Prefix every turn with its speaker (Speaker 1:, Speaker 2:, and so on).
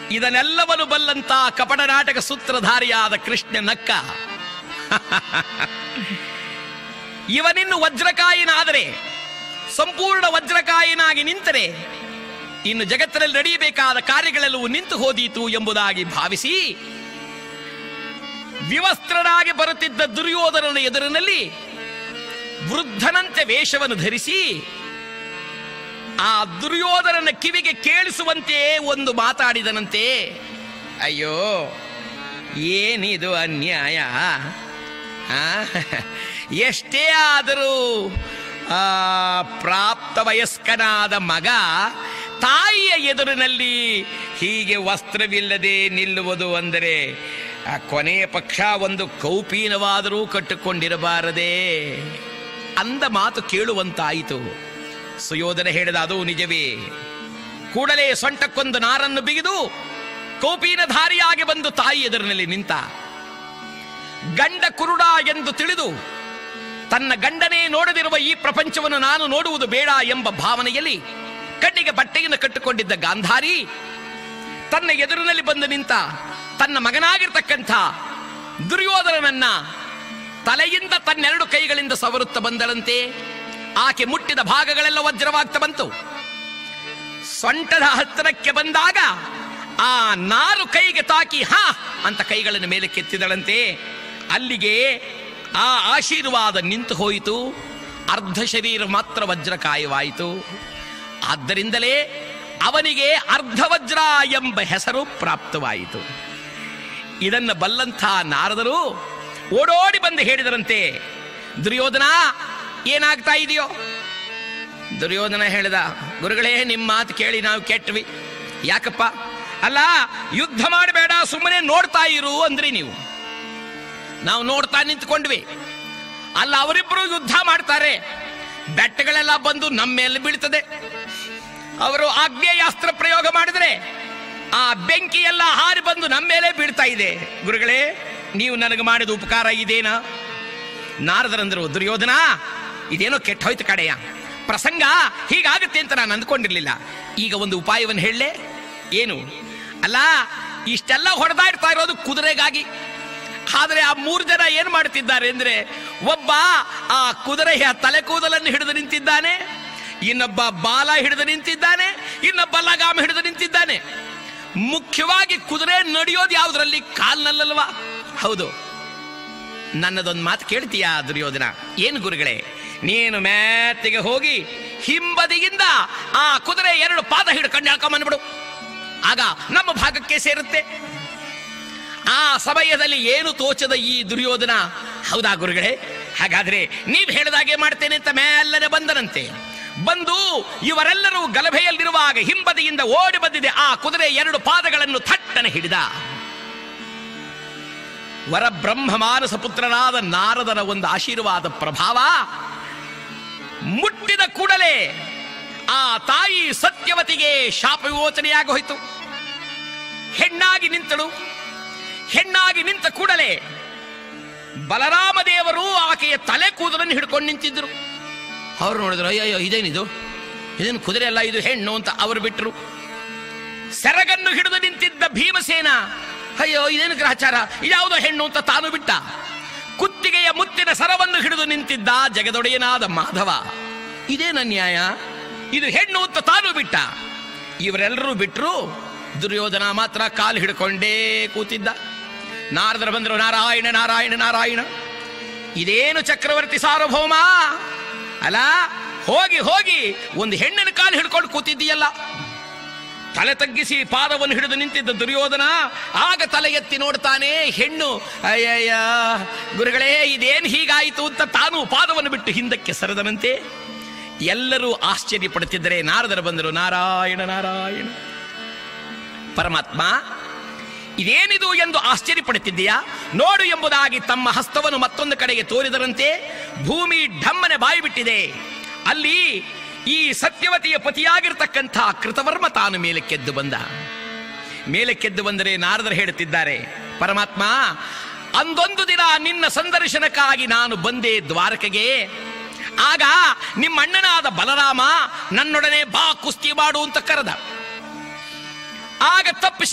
Speaker 1: ಇದನ್ನೆಲ್ಲವನ್ನು ಬಲ್ಲಂತ ಕಪಟ ನಾಟಕ ಸೂತ್ರಧಾರಿಯಾದ ಕೃಷ್ಣ ನಕ್ಕ ಇವನಿನ್ನು ವಜ್ರಕಾಯಿನಾದರೆ ಸಂಪೂರ್ಣ ವಜ್ರಕಾಯಿನಾಗಿ ನಿಂತರೆ ಇನ್ನು ಜಗತ್ತಿನಲ್ಲಿ ನಡೆಯಬೇಕಾದ ಕಾರ್ಯಗಳೆಲ್ಲವೂ ನಿಂತು ಹೋದೀತು ಎಂಬುದಾಗಿ ಭಾವಿಸಿ ವಿವಸ್ತ್ರನಾಗಿ ಬರುತ್ತಿದ್ದ ದುರ್ಯೋಧನನ ಎದುರಿನಲ್ಲಿ ವೃದ್ಧನಂತೆ ವೇಷವನ್ನು ಧರಿಸಿ ಆ ದುರ್ಯೋಧನನ ಕಿವಿಗೆ ಕೇಳಿಸುವಂತೆ ಒಂದು ಮಾತಾಡಿದನಂತೆ ಅಯ್ಯೋ ಏನಿದು ಅನ್ಯಾಯ ಆ? ಎಷ್ಟೇ ಆದರೂ ಆ ಪ್ರಾಪ್ತ ವಯಸ್ಕನಾದ ಮಗ ತಾಯಿಯ ಎದುರಿನಲ್ಲಿ ಹೀಗೆ ವಸ್ತ್ರವಿಲ್ಲದೆ ನಿಲ್ಲುವುದು ಅಂದರೆ ಆ ಕೊನೆಯ ಪಕ್ಷ ಒಂದು ಕೌಪೀನವಾದರೂ ಕಟ್ಟಿಕೊಂಡಿರಬಾರದೇ ಅಂದ ಮಾತು ಕೇಳುವಂತಾಯಿತು ಸುಯೋಧನ ಹೇಳಿದ ಅದು ನಿಜವೇ ಕೂಡಲೇ ಸೊಂಟಕ್ಕೊಂದು ನಾರನ್ನು ಬಿಗಿದು ಕೌಪೀನಧಾರಿಯಾಗಿ ಬಂದು ತಾಯಿ ಎದುರಿನಲ್ಲಿ ನಿಂತ ಗಂಡ ಕುರುಡ ಎಂದು ತಿಳಿದು ತನ್ನ ಗಂಡನೇ ನೋಡದಿರುವ ಈ ಪ್ರಪಂಚವನ್ನು ನಾನು ನೋಡುವುದು ಬೇಡ ಎಂಬ ಭಾವನೆಯಲ್ಲಿ ಕಣ್ಣಿಗೆ ಬಟ್ಟೆಯನ್ನು ಕಟ್ಟಿಕೊಂಡಿದ್ದ ಗಾಂಧಾರಿ ತನ್ನ ಎದುರಿನಲ್ಲಿ ಬಂದು ನಿಂತ ತನ್ನ ಮಗನಾಗಿರ್ತಕ್ಕಂಥ ದುರ್ಯೋಧನನನ್ನ ತಲೆಯಿಂದ ತನ್ನೆರಡು ಕೈಗಳಿಂದ ಸವರುತ್ತ ಬಂದಳಂತೆ ಆಕೆ ಮುಟ್ಟಿದ ಭಾಗಗಳೆಲ್ಲ ವಜ್ರವಾಗ್ತಾ ಬಂತು ಸೊಂಟದ ಹತ್ತಿರಕ್ಕೆ ಬಂದಾಗ ಆ ನಾರು ಕೈಗೆ ತಾಕಿ ಹಾ ಅಂತ ಕೈಗಳನ್ನು ಮೇಲೆ ಕೆತ್ತಿದಳಂತೆ ಅಲ್ಲಿಗೆ ಆ ಆಶೀರ್ವಾದ ನಿಂತು ಹೋಯಿತು ಅರ್ಧ ಶರೀರ ಮಾತ್ರ ವಜ್ರಕಾಯವಾಯಿತು ಆದ್ದರಿಂದಲೇ ಅವನಿಗೆ ಅರ್ಧ ವಜ್ರ ಎಂಬ ಹೆಸರು ಪ್ರಾಪ್ತವಾಯಿತು ಇದನ್ನ ಬಲ್ಲಂಥ ನಾರದರು ಓಡೋಡಿ ಬಂದು ಹೇಳಿದರಂತೆ ದುರ್ಯೋಧನ ಏನಾಗ್ತಾ ಇದೆಯೋ ದುರ್ಯೋಧನ ಹೇಳಿದ ಗುರುಗಳೇ ನಿಮ್ಮ ಮಾತು ಕೇಳಿ ನಾವು ಕೆಟ್ವಿ ಯಾಕಪ್ಪ ಅಲ್ಲ ಯುದ್ಧ ಮಾಡಬೇಡ ಸುಮ್ಮನೆ ನೋಡ್ತಾ ಇರು ಅಂದ್ರಿ ನೀವು ನಾವು ನೋಡ್ತಾ ನಿಂತ್ಕೊಂಡ್ವಿ ಅಲ್ಲ ಅವರಿಬ್ಬರು ಯುದ್ಧ ಮಾಡ್ತಾರೆ ಬೆಟ್ಟಗಳೆಲ್ಲ ಬಂದು ನಮ್ಮ ಮೇಲೆ ಬೀಳ್ತದೆ ಅವರು ಆಗ್ನೇಯಾಸ್ತ್ರ ಪ್ರಯೋಗ ಮಾಡಿದ್ರೆ ಆ ಬೆಂಕಿ ಎಲ್ಲ ಹಾರಿ ಬಂದು ನಮ್ಮ ಮೇಲೆ ಬೀಳ್ತಾ ಇದೆ ಗುರುಗಳೇ ನೀವು ನನಗೆ ಮಾಡಿದ ಉಪಕಾರ ಇದೇನಾ ನಾರದರಂದ್ರು ದುರ್ಯೋಧನ ಇದೇನೋ ಕೆಟ್ಟ ಹೋಯ್ತು ಕಡೆಯ ಪ್ರಸಂಗ ಹೀಗಾಗುತ್ತೆ ಅಂತ ನಾನು ಅಂದ್ಕೊಂಡಿರ್ಲಿಲ್ಲ ಈಗ ಒಂದು ಉಪಾಯವನ್ನು ಹೇಳಲೆ ಏನು ಅಲ್ಲ ಇಷ್ಟೆಲ್ಲ ಹೊಡೆದಾಡ್ತಾ ಇರೋದು ಕುದುರೆಗಾಗಿ ಆದರೆ ಆ ಮೂರು ಜನ ಏನ್ ಮಾಡ್ತಿದ್ದಾರೆ ಅಂದ್ರೆ ಒಬ್ಬ ಆ ಕುದುರೆಯ ತಲೆ ಕೂದಲನ್ನು ಹಿಡಿದು ನಿಂತಿದ್ದಾನೆ ಇನ್ನೊಬ್ಬ ಬಾಲ ಹಿಡಿದು ನಿಂತಿದ್ದಾನೆ ಇನ್ನೊಬ್ಬ ಲಗಾಮ ಹಿಡಿದು ನಿಂತಿದ್ದಾನೆ ಮುಖ್ಯವಾಗಿ ಕುದುರೆ ನಡೆಯೋದು ಯಾವುದರಲ್ಲಿ ಕಾಲ್ನಲ್ಲಲ್ವಾ ಹೌದು ನನ್ನದೊಂದು ಮಾತು ಕೇಳ್ತೀಯಾ ದುರ್ಯೋಧನ ಏನು ಗುರುಗಳೇ ನೀನು ಮ್ಯಾತಿಗೆ ಹೋಗಿ ಹಿಂಬದಿಯಿಂದ ಆ ಕುದುರೆ ಎರಡು ಪಾದ ಹಿಡ್ಕೊಂಡು ಹೇಳ್ಕೊಂಬಂದ್ಬಿಡು ಆಗ ನಮ್ಮ ಭಾಗಕ್ಕೆ ಸೇರುತ್ತೆ ಆ ಸಮಯದಲ್ಲಿ ಏನು ತೋಚದ ಈ ದುರ್ಯೋಧನ ಹೌದಾ ಗುರುಗಳೇ ಹಾಗಾದ್ರೆ ನೀವು ಹೇಳಿದಾಗೆ ಮಾಡ್ತೇನೆ ಅಂತ ಮೇಲ್ಲನೆ ಬಂದನಂತೆ ಬಂದು ಇವರೆಲ್ಲರೂ ಗಲಭೆಯಲ್ಲಿರುವಾಗ ಹಿಂಬದಿಯಿಂದ ಓಡಿ ಬಂದಿದೆ ಆ ಕುದುರೆ ಎರಡು ಪಾದಗಳನ್ನು ಥಟ್ಟನೆ ಹಿಡಿದ ವರಬ್ರಹ್ಮ ಮಾನಸ ಪುತ್ರನಾದ ನಾರದನ ಒಂದು ಆಶೀರ್ವಾದ ಪ್ರಭಾವ ಮುಟ್ಟಿದ ಕೂಡಲೇ ಆ ತಾಯಿ ಸತ್ಯವತಿಗೆ ಶಾಪ ವಿಮೋಚನೆಯಾಗಿ ಹೋಯಿತು ಹೆಣ್ಣಾಗಿ ನಿಂತಳು ಹೆಣ್ಣಾಗಿ ನಿಂತ ಕೂಡಲೇ ಬಲರಾಮ ದೇವರು ಆಕೆಯ ತಲೆ ಕೂದಲನ್ನು ಹಿಡ್ಕೊಂಡು ನಿಂತಿದ್ರು ಅವ್ರು ನೋಡಿದ್ರು ಅಯ್ಯಯ್ಯೋ ಇದೇನಿದು ಇದೇನು ಕುದುರೆ ಅಲ್ಲ ಇದು ಹೆಣ್ಣು ಅಂತ ಅವರು ಬಿಟ್ಟರು ಸೆರಗನ್ನು ಹಿಡಿದು ನಿಂತಿದ್ದ ಭೀಮಸೇನ ಅಯ್ಯೋ ಇದೇನು ಗ್ರಹಚಾರ ಇದ್ಯಾವುದೋ ಹೆಣ್ಣು ಅಂತ ತಾನು ಬಿಟ್ಟ ಕುತ್ತಿಗೆಯ ಮುತ್ತಿನ ಸರವನ್ನು ಹಿಡಿದು ನಿಂತಿದ್ದ ಜಗದೊಡೆಯನಾದ ಮಾಧವ ಇದೇನ ನ್ಯಾಯ ಇದು ಹೆಣ್ಣು ಅಂತ ತಾನು ಬಿಟ್ಟ ಇವರೆಲ್ಲರೂ ಬಿಟ್ಟರು ದುರ್ಯೋಧನ ಮಾತ್ರ ಕಾಲು ಹಿಡ್ಕೊಂಡೇ ಕೂತಿದ್ದ ನಾರದರು ಬಂದರು ನಾರಾಯಣ ನಾರಾಯಣ ನಾರಾಯಣ ಇದೇನು ಚಕ್ರವರ್ತಿ ಸಾರ್ವಭೌಮ ಅಲ್ಲ ಹೋಗಿ ಹೋಗಿ ಒಂದು ಹೆಣ್ಣಿನ ಕಾಲು ಹಿಡ್ಕೊಂಡು ಕೂತಿದ್ದೀಯಲ್ಲ ತಲೆ ತಗ್ಗಿಸಿ ಪಾದವನ್ನು ಹಿಡಿದು ನಿಂತಿದ್ದ ದುರ್ಯೋಧನ ಆಗ ತಲೆ ಎತ್ತಿ ನೋಡ್ತಾನೆ ಹೆಣ್ಣು ಅಯ್ಯಯ್ಯ ಗುರುಗಳೇ ಇದೇನು ಹೀಗಾಯಿತು ಅಂತ ತಾನು ಪಾದವನ್ನು ಬಿಟ್ಟು ಹಿಂದಕ್ಕೆ ಸರಿದನಂತೆ ಎಲ್ಲರೂ ಆಶ್ಚರ್ಯ ಪಡುತ್ತಿದ್ದರೆ ನಾರದರು ಬಂದರು ನಾರಾಯಣ ನಾರಾಯಣ ಪರಮಾತ್ಮ ಇದೇನಿದು ಎಂದು ಆಶ್ಚರ್ಯ ಪಡುತ್ತಿದ್ದೀಯಾ ನೋಡು ಎಂಬುದಾಗಿ ತಮ್ಮ ಹಸ್ತವನ್ನು ಮತ್ತೊಂದು ಕಡೆಗೆ ತೋರಿದರಂತೆ ಭೂಮಿ ಢಮ್ಮನೆ ಬಾಯಿ ಬಿಟ್ಟಿದೆ ಅಲ್ಲಿ ಈ ಸತ್ಯವತಿಯ ಪತಿಯಾಗಿರ್ತಕ್ಕಂಥ ಕೃತವರ್ಮ ತಾನು ಮೇಲಕ್ಕೆದ್ದು ಬಂದ ಮೇಲಕ್ಕೆದ್ದು ಬಂದರೆ ನಾರದರು ಹೇಳುತ್ತಿದ್ದಾರೆ ಪರಮಾತ್ಮ ಅಂದೊಂದು ದಿನ ನಿನ್ನ ಸಂದರ್ಶನಕ್ಕಾಗಿ ನಾನು ಬಂದೆ ದ್ವಾರಕೆಗೆ ಆಗ ನಿಮ್ಮ ಅಣ್ಣನಾದ ಬಲರಾಮ ನನ್ನೊಡನೆ ಬಾ ಕುಸ್ತಿ ಮಾಡು ಅಂತ ಕರೆದ ಆಗ ತಪ್ಪಿಸಿ